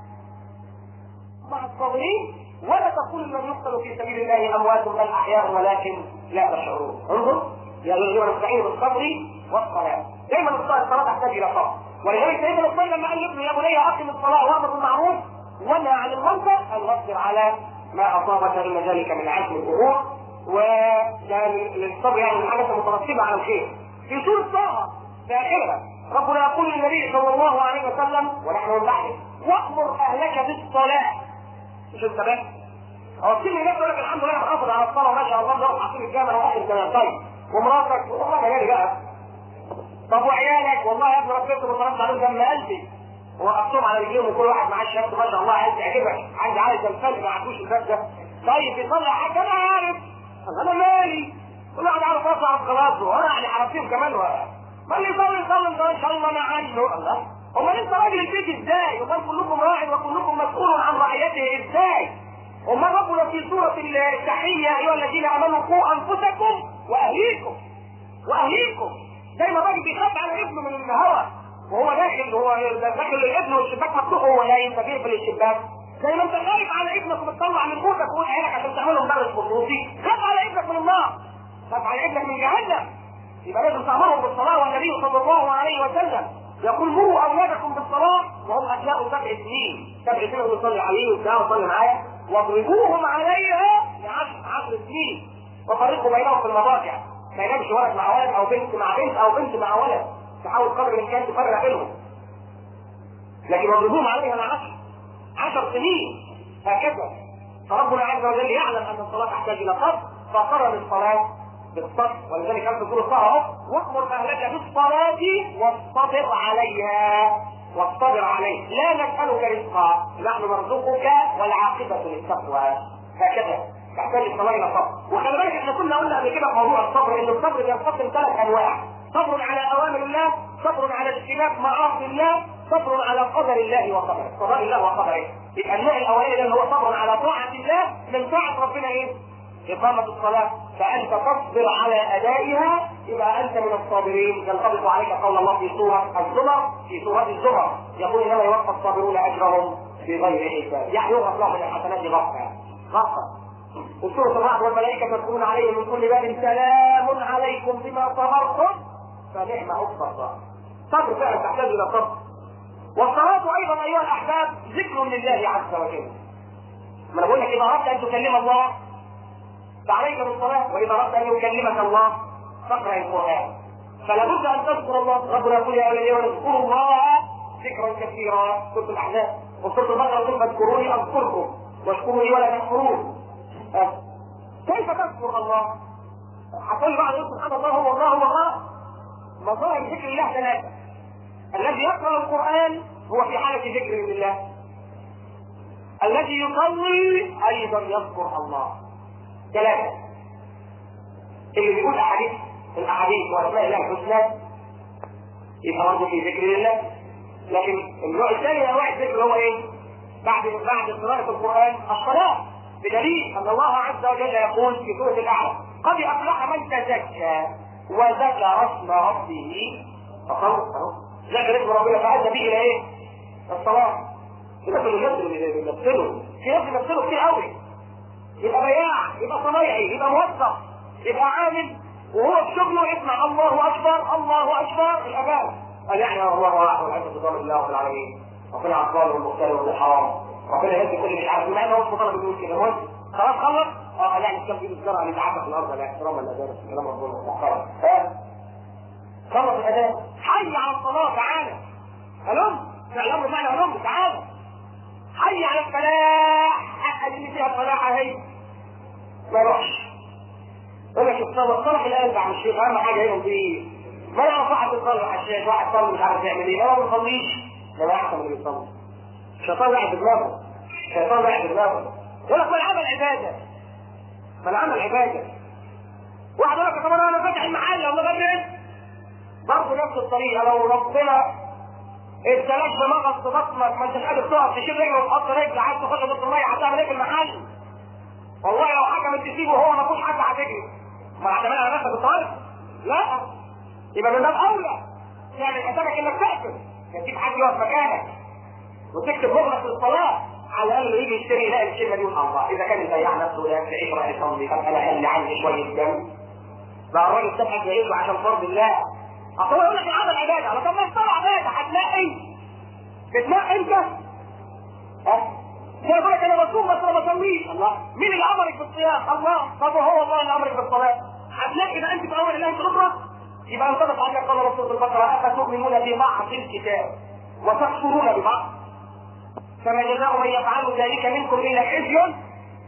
مع الصابرين ولا تقول من يقتل في سبيل الله اموات بل احياء ولكن لا تشعرون انظر يا ايها استعينوا بالصبر والصلاه دايما الصلاه تحتاج الى صبر ولذلك سيدنا الصلاه لما قال لابنه يا بني اقم الصلاه وامر بالمعروف ونهى عن المنكر ان واصبر على ما اصابك ان ذلك من عزم الامور ويعني الصبر يعني من حاجه مترتبه على الخير في سوره طه داخلها ربنا يقول للنبي صلى الله عليه وسلم ونحن من بعده وامر اهلك بالصلاه مش انت بس هو كل الناس يقول لك الحمد لله محافظ على الصلاه ما شاء الله ده حاطين الجامع واخر الكلام طيب ومراتك والله مجالي بقى طب وعيالك والله يا ابني ربيتهم وصرفت عليهم دم قلبي ووقفتهم على رجليهم وكل واحد معاه شهاده ما شاء الله عايز يعجبك عايز عايز الفرق ما عندوش الباب ده طيب يطلع حاجه انا عارف انا مالي كل واحد عارف راسه خلاص وانا يعني حرفتهم كمان و... ما اللي يصلي يصلي ان شاء الله انا عنه الله امال انت راجل البيت ازاي؟ امال كلكم راع وكلكم مسؤول عن رعيته ازاي؟ امال ربنا في سوره التحيه يا ايها الذين امنوا قوا انفسكم واهليكم واهليكم زي ما الراجل بيخاف على ابنه من الهواء وهو داخل هو داخل الابن والشباك مفتوح وهو نايم فبيقفل الشباك زي ما انت خايف على ابنك وبتطلع من قوتك وقول عيالك عشان تعمله مدرس خصوصي خاف على ابنك من النار خاف على ابنك من جهنم يبقى لازم تامرهم بالصلاه والنبي صلى الله عليه وسلم يقول مروا اولادكم بالصلاه وهم ابناء سبع سنين سبع سنين ويصلي عليه وبتاع ويصلي معاه واضربوهم عليها لعشر عشر سنين وفرقوا بينهم في المضاجع ما ينامش ولد مع ولد او بنت مع بنت او بنت مع ولد تحاول قدر الامكان تفرق بينهم لكن واضربوهم عليها العشر عشر سنين هكذا فربنا عز وجل يعلم ان الصلاه تحتاج الى صبر فقرن الصلاه بالصبر ولذلك كان تقول الصلاه اهو وامر اهلك بالصلاه واصطبر عليها واصطبر عليه لا نسالك رزقا نحن نرزقك والعاقبه للتقوى هكذا تحتاج الصلاه الى صبر وخلي بالك احنا كنا قلنا قبل كده في موضوع الصبر ان الصبر بينقسم ثلاث انواع صبر على اوامر الله صبر على اجتناب معاصي الله صبر على قدر الله وقدره قضاء الله وقدره يبقى النوع الاولاني اللي هو صبر على طاعه الله من طاعه ربنا ايه؟ إقامة الصلاة فأنت تصبر على أدائها يبقى أنت من الصابرين ينطبق عليك قول الله في سورة الزمر في سورة الزمر يقول إنما يوفى الصابرون أجرهم بغير حساب يعني يغفر لهم من الحسنات غفرة غفرة وسورة الرعد والملائكة تدخلون عليهم من كل باب سلام عليكم بما صبرتم فنعم عقبى الصبر صبر فعلا تحتاج إلى صبر والصلاة أيضا أيها الأحباب ذكر لله عز وجل ما أنا بقول لك إذا أردت أن تكلم الله فعليك بالصلاة وإذا أردت أن يكلمك الله فاقرأ القرآن فلا بد أن تذكر الله ربنا يقول يا أولي اذكروا الله ذكرا كثيرا سورة الأحزاب وسورة البقرة تقول فاذكروني أذكركم واشكروا لي ولا تكفرون أه. كيف تذكر الله؟ هتقول بعض يقول سبحان الله هو الله هو الله مظاهر ذكر الله ثلاثة الذي يقرأ القرآن هو في حالة ذكر لله الذي يصلي أيضا يذكر الله ثلاثة اللي بيقول أحاديث الأحاديث وأسماء الله الحسنى يبقى برضه في ذكر لله لكن النوع الثاني من أنواع الذكر هو إيه؟ بعد بعد قراءة القرآن الصلاة بدليل أن الله عز وجل يقول في سورة الأعلى قد أفلح من تزكى وذكر اسم ربه فخلص أهو ذكر اسم ربنا فأدى به إلى إيه؟ الصلاة يبقى في الناس اللي بيمثلوا في ناس بيمثلوا كتير قوي يبقى بياع يبقى صنايعي يبقى موظف يبقى عامل وهو في شغله يسمع الله اكبر الله اكبر الاباء قال يعني الله احد والعزه بضرب الله رب العالمين ربنا عطال والمختار والحرام ربنا يهدي كل مش عارف ما انا هو طلب بيقول كده مهم خلاص خلص اه قال يعني كم في الزرع اللي اتعبى في الارض لا احترام الاذان كلام ربنا محترم ها خلص الاذان حي على الصلاه تعالى هلم الامر معنى هلم تعالى حي على الفلاح اللي فيها الفلاح اهي ما يروحش يقول لك الصلاه الصلاه الان بعد الشيخ اهم حاجه هنا دي ما يعرف واحد يصلي على الشيخ واحد صلي مش عارف يعمل ايه ما بيصليش ده احسن من اللي بيصلي الشيطان قاعد في دماغه الشيطان قاعد في دماغه يقول لك ما العمل عباده ما العمل عباده واحد يقول لك طب انا فاتح المحل والله بدري برضه نفس الطريقه لو ربنا ابتلاك بمغص في بطنك ما انتش قادر تقف تشيل رجله وتحط رجل عايز تخش ضد الميه هتعمل ايه في المحل؟ والله لو حكمت تسيبه وهو ما فيهوش حد هتجري ما هتعملها على نفسك الطريق؟ لا يبقى من باب اولى يعني حسابك انك تقفل تجيب حد يقف مكانك وتكتب مغلق للصلاه على الاقل يجي يشتري يلاقي الكلمه دي ويقول الله اذا كان البياع نفسه يا اخي اشرح يصلي طب انا خلي عندي شويه دم بقى الراجل سابحك جايبه عشان فرض الله اصل هو يقول لك العمل عباده على طب ما الصلاه عباده هتلاقي بتنقي انت ها يقول لك انا بصوم بس ما بصليش الله مين اللي امرك بالصيام الله طب هو الله اللي امرك بالصلاه هتلاقي اذا انت في اول الله الاخرى يبقى انطبق عليك قال رسول البقره افتؤمنون ببعض الكتاب وتكفرون ببعض فما جزاء من يفعل ذلك منكم الا خزي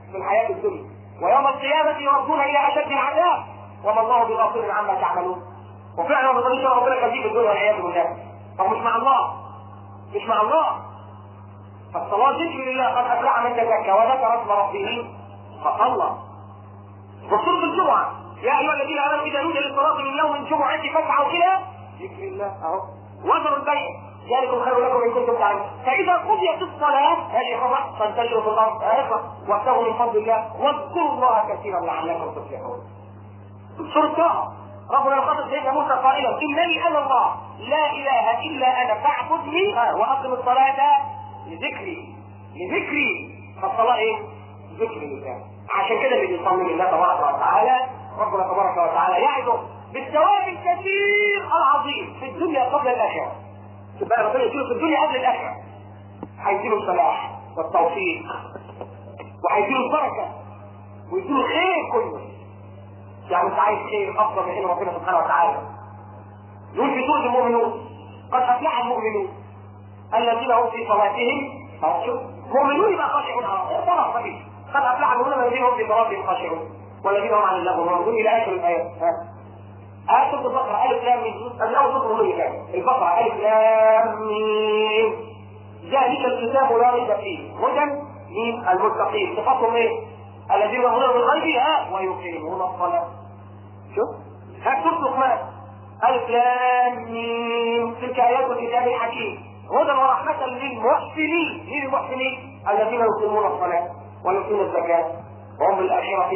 في الحياه الدنيا ويوم القيامه يردون الى اشد العذاب وما الله بغافل عما تعملون وفعلا ما تظنش ربنا خزي في الدنيا والعياذ بالله هو مش مع الله مش مع الله فالصلاه ذكر لله قد افلح من تزكى وذكر اسم ربه فصلى وسوره الجمعه يا ايها الذين امنوا اذا نودي للصلاه من يوم الجمعه فاسعوا الى ذكر الله اهو وذروا البيع ذلكم خير لكم ان كنتم تعلمون فاذا قضيت الصلاه هذه خبر فانتشروا في الارض اقرا وابتغوا من فضل الله واذكروا الله كثيرا لعلكم تفلحون سوره طه ربنا يخاطب سيدنا موسى قائلا انني انا الله لا اله الا انا فاعبدني واقم الصلاه لذكري لذكري فالصلاه ايه؟ ذكر لله عشان كده اللي بيصلي لله تبارك وتعالى ربنا تبارك وتعالى يعده بالثواب الكثير العظيم في الدنيا قبل الاخره تبقى ربنا يديله في الدنيا قبل الاخره هيديله الصلاح والتوفيق وهيديله البركه ويديله الخير كله يعني انت عايز خير افضل من خير ربنا سبحانه وتعالى يقول في سوره المؤمنون قد افلح المؤمنون الذين هم في صلاتهم مؤمنون يبقى خاشعون طبعا طبيعي قد افلح المؤمنون الذين هم في صلاتهم خاشعون والذين هم عن اللغو معرضون الى اخر الايات آية سورة البقرة ألف لام ميم قبل أول سورة الرومية كان البقرة ألف لام ميم ذلك الكتاب لا ريب فيه هدى للمتقين صفاتهم إيه؟ الذين يؤمنون بالغيب ها ويقيمون الصلاة شوف ها سورة لقمان ألف لام ميم تلك آيات الكتاب الحكيم هدى ورحمة للمحسنين مين المحسنين؟ الذين يقيمون الصلاة ويؤتون الزكاة وهم بالآخرة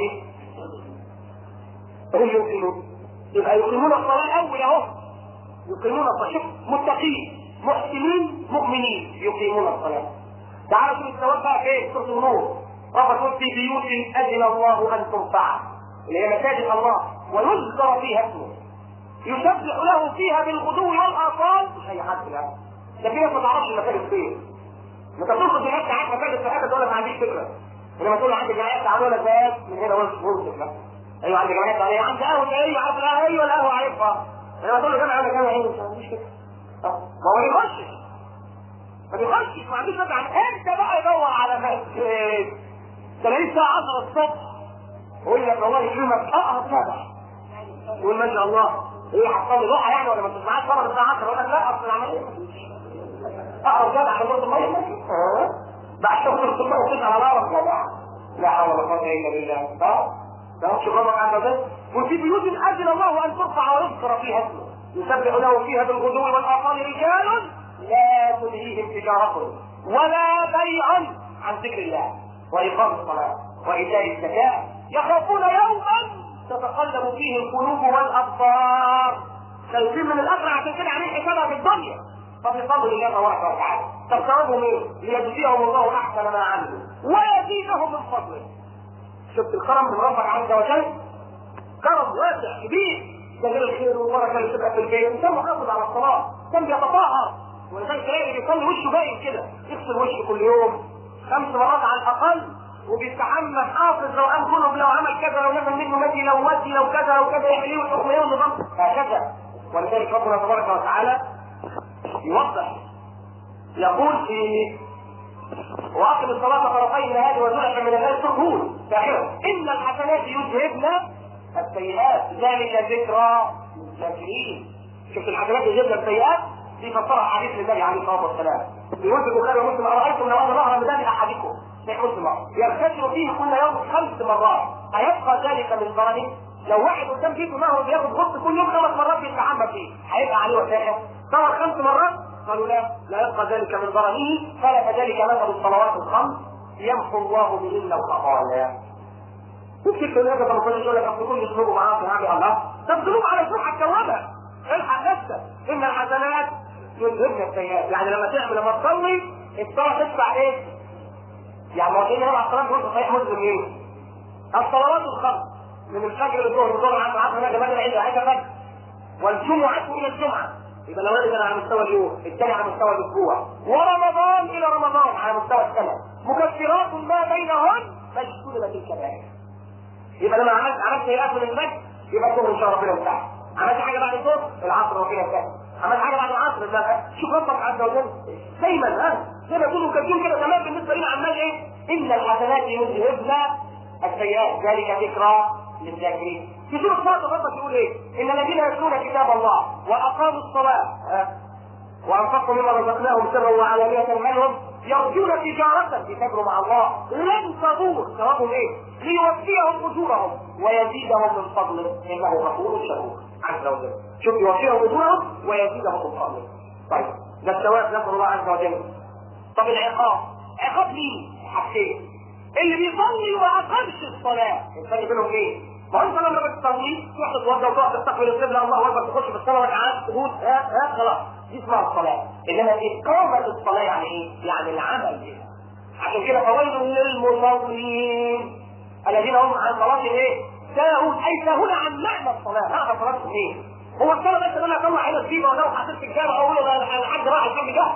هم يوقنون يبقى يقيمون الصلاة الأول أهو يقيمون الصلاة شوف متقين محسنين مؤمنين يقيمون الصلاة تعالوا شوف الثواب بقى فين سورة النور رب تقول في بيوت أذن الله أن ترفع اللي هي مساجد الله ويذكر فيها اسمه يسبح له فيها بالغدو والآصال مش أي حد لا ده في ناس ما تعرفش المساجد فين انت ترقد هناك ساعات مساجد في حته تقول لك ما عنديش فكره انما تقول له عندي جمعيات تعالوا لك بس من هنا وانت لا ايوه عندي جمعيات تعالى عندي قهوه ايه عارف لا ايوه القهوه عارفها انما تقول له جمعيه ولا جمعيه ايه ما عنديش فكره ما هو ما بيخشش ما بيخشش ما عندوش فكره عن انت بقى يدور على مسجد تلاقيه الساعه 10 الصبح يقول لك والله يكرمك اقرب سبع يقول ما شاء الله ايه حصل لي روحه يعني ولا ما تسمعش صلاه الساعه 10 يقول لك لا اصل العمليه اقرب جدع عشان برضه الميه بعد شهر الصبح وتصحى على اقرب جدع لا حول ولا قوه الا بالله اه ده مش ربك عز وجل وفي بيوت اذن الله ان ترفع ويذكر فيها اسمه يسبح له فيها بالغدو والاصال رجال لا تلهيهم تجارة ولا بيع عن ذكر الله واقام الصلاه وايتاء الزكاه يخافون يوما تتقلب فيه القلوب والابصار خايفين من الاخره عشان كده عاملين حسابها في الدنيا فبفضل الله تبارك وتعالى طب ثوابهم ايه؟ ليجزيهم الله احسن ما عملوا ويزيدهم من فضله شفت الكرم من ربك عز وجل كرم واسع كبير ده غير الخير والبركه اللي بتبقى في البيت انسان محافظ على الصلاه كان بيتطهر ولذلك تلاقي بيصلي وشه باين كده يغسل وشه كل يوم خمس مرات على الاقل وبيستحمى حافظ لو قام كله لو عمل كذا لو نزل منه مدي لو ودي لو كذا لو كذا يعمل ايه ويحكم ايه والنظام هكذا ولذلك ربنا تبارك وتعالى يوضح يقول في واقم الصلاه طرفي النهار وزلفا من الناس تقول داخله ان الحسنات يذهبن السيئات ذلك ذكرى للذاكرين شفت الحسنات يذهبن السيئات دي فسرها حديث النبي عليه الصلاه والسلام في وجه البخاري ومسلم ارايتم لو ان ظهر ميدان احدكم شيخ مسلم يغتسل فيه كل يوم خمس مرات ايبقى ذلك من ظلمه لو واحد قدام بيته نهر بياخد غصن كل يوم خمس مرات بيستحمى فيه هيبقى عليه وسائل صار خمس مرات قالوا لا لا يبقى ذلك من ظلمه قال فذلك مثل الصلوات الخمس يمحو الله بهن الخطايا ممكن تقول لك طب كل يقول لك اصل كل اسلوبه معاه في هذه الله طب ذنوب على اسلوب هتكومها الحق نفسك ان الحسنات يذهبن السيئات يعني لما تعمل لما تصلي الصلاه تدفع ايه؟ يعني ما كان على الصلاه بيقول صحيح مسلم ايه؟ الصلوات الخمس من الفجر للظهر والظهر العصر العصر هذا بدل عيد عيد فجر والجمعه الى الجمعه يبقى لو كان على مستوى اليوم الثاني على مستوى الاسبوع ورمضان الى رمضان على مستوى السنه مكفرات ما بينهن فاجتنبت الكبائر يبقى لما عملت عملت سيئات من المجد يبقى الظهر ان شاء الله ربنا يفتح عملت حاجه بعد الظهر العصر ربنا يفتح عملت حاجه بعد العصر لا شوف ربك عز وجل دايما ها زي ما يكونوا كاتبين كده تمام بالنسبه لنا عمال ايه ان الحسنات يذهبن السيئات ذلك ذكرى للذاكرين في سورة فاطر ربك يقول ايه؟ ان الذين يتلون كتاب الله واقاموا الصلاة ها؟ وانفقوا مما رزقناهم سرا وعلانية منهم يرجون تجارة لتجروا مع الله لن تضور ثوابهم ايه؟ ليوفيهم اجورهم ويزيدهم من فضله انه غفور شكور عز وجل شوف يوفيهم اجورهم ويزيدهم من فضله طيب ده الثواب نسال الله عز وجل طب العقاب عقاب مين؟ حاجتين اللي بيصلي وما اقامش الصلاه الفرق بينهم ايه؟ ما انت لما بتصلي تروح تتوضا وتقف تستقبل القبله الله اكبر تخش في الصلاه وتعالى سجود ها ها خلاص دي اسمها الصلاه انما اقامه الصلاه يعني ايه؟ يعني العمل بها عشان كده فويل للمصلين الذين هم عن صلاتهم ايه؟ ساهون اي ساهون عن معنى الصلاه معنى صلاتهم ايه؟ هو الصلاه بس ان انا اطلع هنا الجيبه ولو حطيت في الجامع اقول له الحاج راح الحاج جه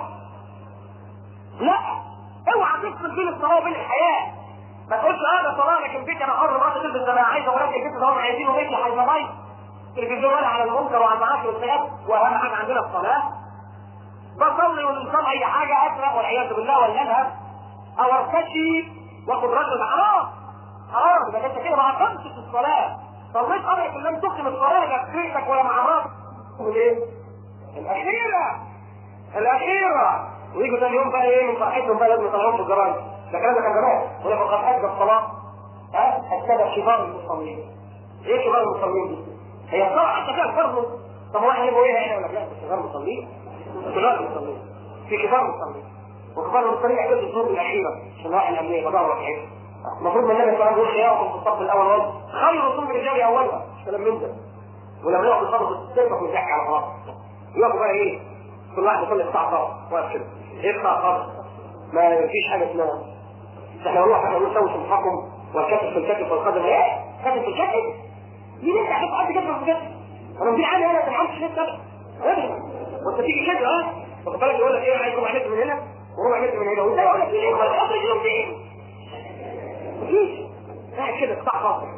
لا اوعى تفصل بين الصلاه وبين الحياه ما تقولش هذا صلاه لكن بيتي انا حر مراتي تلبس زي ما عايزه ولكن البيت ده هم عايزينه بيتي حيظبايط تلفزيون ولا على المنكر وعلى المعاصي والسيئات واهم حاجه عندنا الصلاه بصلي ونصلي اي حاجه اسرق والعياذ بالله ولا اذهب او ارتشي واخد رجل حرام حرام ده انت كده ما اقمتش الصلاه صليت امرك ان لم تقم الصلاه لا في بيتك ولا مع مراتك ايه؟ الاخيره الاخيره ويجوا ثاني يوم بقى ايه من فرحتهم بقى لازم يطلعوهم في الجرايد ده كلام ده كان زمان ولا فقد ادى الصلاه ها السبب شباب المصلين ايه شباب المصلين دي؟ هي الصلاه حتى فيها فرض طب هو احنا نبقى ايه هنا ولا لا صغار المصلين صغار المصلين في كبار المصلين وكبار المصلين عدد الظروف الاخيره عشان الواحد الامنيه بدور وحيد المفروض من النبي صلى الله عليه وسلم يقف في الصف الاول وجه خير صوم الرجال اولها مش كلام من ده ولما يقف يصلي السلفه ويضحك على خلاص يقفوا بقى ايه كل واحد يصلي الساعه خلاص واقف كده ايه الساعه خلاص ما فيش حاجه اسمها احنا نروح احنا نسوي صفحكم والكتف في الكتف والقدم ايه؟ كتف في الكتف مين انت عشان تقعد كتف في الكتف؟ انا مدير عامل هنا ما تفهمش ليه كده ابدا وانت تيجي كده ها واخد بالك يقول لك ايه عايز ربع متر من هنا وربع متر من هنا وانت يقول لك ايه ولا تحط رجلهم فين؟ مفيش قاعد كده قطاع خاطر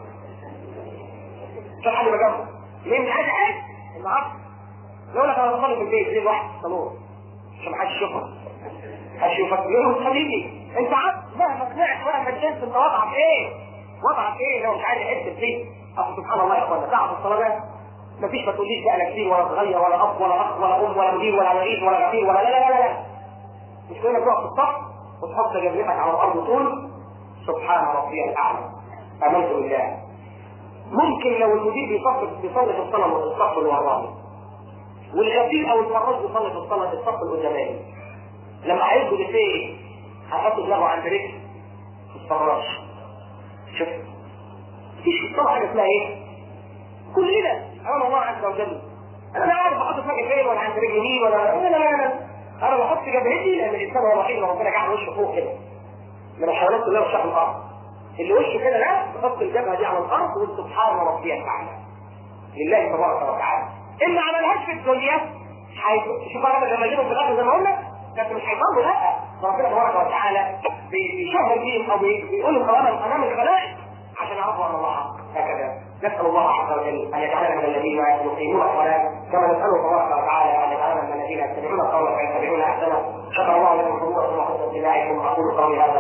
عشان حد يبقى جنبه ليه مش عايز حاجه النهارده يقول لك انا بصلي في البيت ليه لوحدي صالون عشان محدش يشوفك اشوفك ليه حبيبي انت عارف مهما طلعت مهما نزلت انت وضعك ايه؟ وضعك ايه لو مش عايز يحس بفيك؟ اصل سبحان الله يا اخوانا تعب الصلاه مفيش ما تقوليش بقى لا كبير ولا صغير ولا اب ولا اخ ولا ام ولا مدير ولا رئيس ولا غفير ولا لا لا لا لا مش كلنا بنقف في الصف وتحط جبهتك على الارض طول سبحان ربي الاعلى امنت بالله ممكن لو المدير بيصف بيصلي في الصلاه الصف اللي وراه والغفير او الفراش بيصلي في الصلاه الصف القداماني لما هيبدو لفين هيحط دماغه عند رجل في الفراش شوف مفيش في الصلاه حاجه اسمها ايه؟ كلنا امام الله عز وجل انا لا عارف احط دماغي فين ولا عند رجل مين ولا لا لا لا لا انا بحط جبهتي لان الانسان هو الوحيد اللي ربنا جعل وشه فوق كده من الحيوانات كلها وشها في الارض اللي وشه كده لا تحط الجبهه دي على الارض وتقول سبحان ربي الاعلى لله تبارك وتعالى اللي ما عملهاش في الدنيا شوف انا لما اجيبهم في الاخر زي ما قلنا لكن مش هيضروا لا ربنا تبارك وتعالى بيشهر بيهم او بيقول لهم امام امام الخلائق عشان يعرفوا ان الله حق هكذا نسال الله عز وجل ان يجعلنا من الذين يقيمون الصلاه كما نساله تبارك وتعالى ان يجعلنا من الذين يتبعون القول فيتبعون احسنه شكر الله لكم حضوركم وحسن اتباعكم اقول قولي هذا